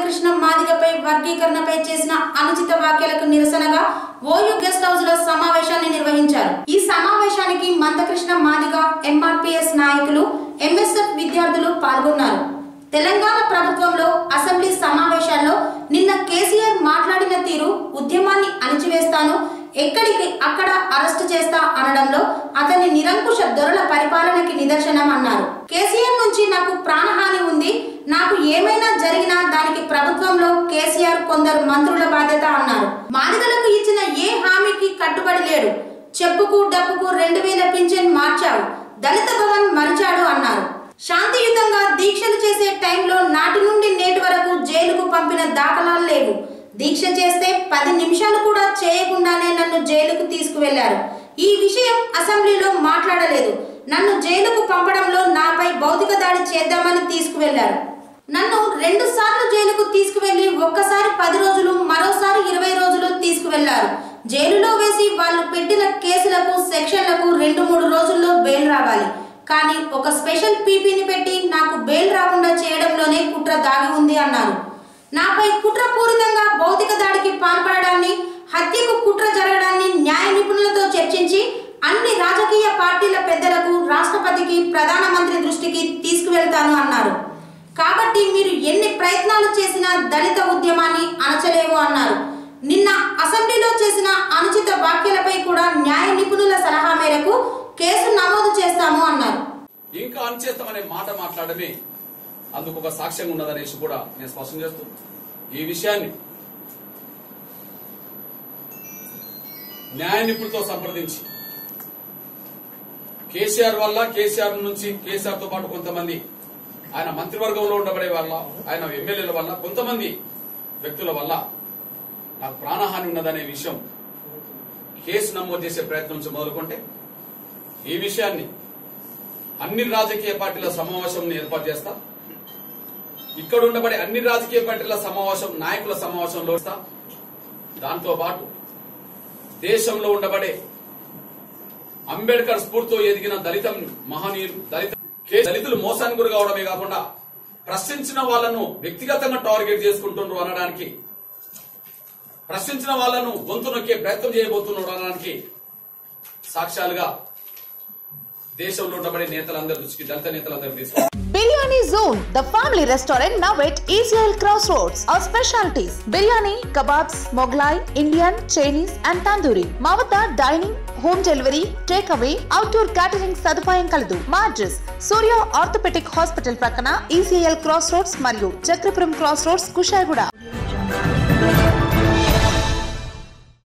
మందకృష్ణ మాదిగపై వర్గీకరణపై చేసిన అనుచిత వ్యాఖ్యలకు నిరసనగా ఓయూ గెస్ట్ హౌస్ లో సమావేశాన్ని నిర్వహించారు ఈ సమావేశానికి మందకృష్ణ మాదిగ ఎంఆర్పిఎస్ నాయకులు ఎంఎస్ఎఫ్ విద్యార్థులు పాల్గొన్నారు తెలంగాణ ప్రభుత్వంలో అసెంబ్లీ సమావేశాల్లో నిన్న కేసీఆర్ మాట్లాడిన తీరు ఉద్యమాన్ని అణిచివేస్తాను ఎక్కడికి అక్కడ అరెస్టు చేస్తా అనడంలో అతని నిరంకుశ దొరల పరిపాలనకి నిదర్శనం అన్నారు కేసీఆర్ నుంచి నాకు ప్రాణహాని ఉంది నాకు ఏమైనా జరిగినా దానికి ప్రభుత్వంలో కేసీఆర్ కొందరు మంత్రుల బాధ్యత అన్నారు మాదిగలకు ఇచ్చిన ఏ హామీకి కట్టుబడి లేడు చెప్పుకు డప్పుకు రెండు వేల పింఛన్ మార్చావు దళిత భవన్ మరిచాడు అన్నారు శాంతియుతంగా దీక్షలు చేసే టైంలో నాటి నుండి నేటి వరకు జైలుకు పంపిన దాఖలాలు లేవు దీక్ష చేస్తే పది నిమిషాలు కూడా చేయకుండానే నన్ను జైలుకు తీసుకువెళ్లారు ఈ విషయం అసెంబ్లీలో మాట్లాడలేదు నన్ను జైలుకు పంపడంలో నాపై భౌతిక దాడి చేద్దామని తీసుకువెళ్లారు నన్ను రెండు సార్లు జైలుకు తీసుకువెళ్లి ఒక్కసారి పది రోజులు మరోసారి ఇరవై రోజులు తీసుకువెళ్లారు జైలులో వేసి వాళ్ళు పెట్టిన కేసులకు సెక్షన్లకు రెండు మూడు రోజుల్లో బెయిల్ రావాలి కానీ ఒక స్పెషల్ పీపీని పెట్టి నాకు బెయిల్ రాకుండా చేయడంలోనే కుట్ర దాగి ఉంది అన్నారు నాపై కుట్రపూరితంగా భౌతిక దాడికి పాల్పడడాన్ని హత్యకు కుట్ర జరగడాన్ని న్యాయ నిపుణులతో చర్చించి అన్ని రాజకీయ పార్టీల పెద్దలకు రాష్ట్రపతికి ప్రధానమంత్రి దృష్టికి తీసుకువెళ్తాను అన్నారు కాబట్టి మీరు ఎన్ని ప్రయత్నాలు చేసినా దళిత ఉద్యమాన్ని అణచలేవు అన్నారు నిన్న అసెంబ్లీలో చేసిన అనుచిత వ్యాఖ్యలపై కూడా న్యాయ నిపుణుల సలహా మేరకు కేసు నమోదు చేస్తాము అన్నారు ఇంకా అనిచేస్తామనే మాట మాట్లాడమే అందుకు ఒక సాక్ష్యంగా ఉన్నదనేసి కూడా నేను స్పష్టం చేస్తూ ఈ విషయాన్ని న్యాయ నిపుణులతో సంప్రదించి కేసీఆర్ వల్ల కేసీఆర్ నుంచి కేసీఆర్ తో పాటు కొంతమంది ఆయన మంత్రివర్గంలో ఉండబడే వల్ల ఆయన ఎమ్మెల్యేల వల్ల కొంతమంది వ్యక్తుల వల్ల నాకు ప్రాణహాని ఉన్నదనే విషయం కేసు నమోదు చేసే ప్రయత్నం నుంచి మొదలుకుంటే ఈ విషయాన్ని అన్ని రాజకీయ పార్టీల సమావేశం ఏర్పాటు చేస్తా ఇక్కడ ఉండబడే అన్ని రాజకీయ పార్టీల సమావేశం నాయకుల సమావేశంలో ఇస్తా. దాంతో పాటు దేశంలో ఉండబడే అంబేద్కర్ స్ఫూర్తితో ఎదిగిన దళిత మహనీయులు దళిత కే- దళితులు మోసానికి గురి కావడమే కాకుండా ప్రశ్నించిన వాళ్ళను వ్యక్తిగతంగా టార్గెట్ చేసుకుంటున్నారు అనడానికి ప్రశ్నించిన వాళ్ళను గొంతు నొక్కే ప్రయత్నం చేయబోతున్నారు అనడానికి సాక్ష్యాలుగా దేశంలో ఉండబడే నేతలందరి దృష్టికి దళిత నేతలందరూ తీసుకు Biryani Zone, the family restaurant now at ECL Crossroads. Our specialties biryani, kebabs, Moglai, Indian, Chinese, and tandoori. మా వద్ద dining home delivery take away outdoor catering సదుపాయం కలదు మా అడ్రస్ సూర్య ఆర్థోపెటిక్ హాస్పిటల్ ప్రక్కన ఈసీఎల్ క్రాస్ రోడ్స్ మరియు Chakrapuram cross roads Kushaiguda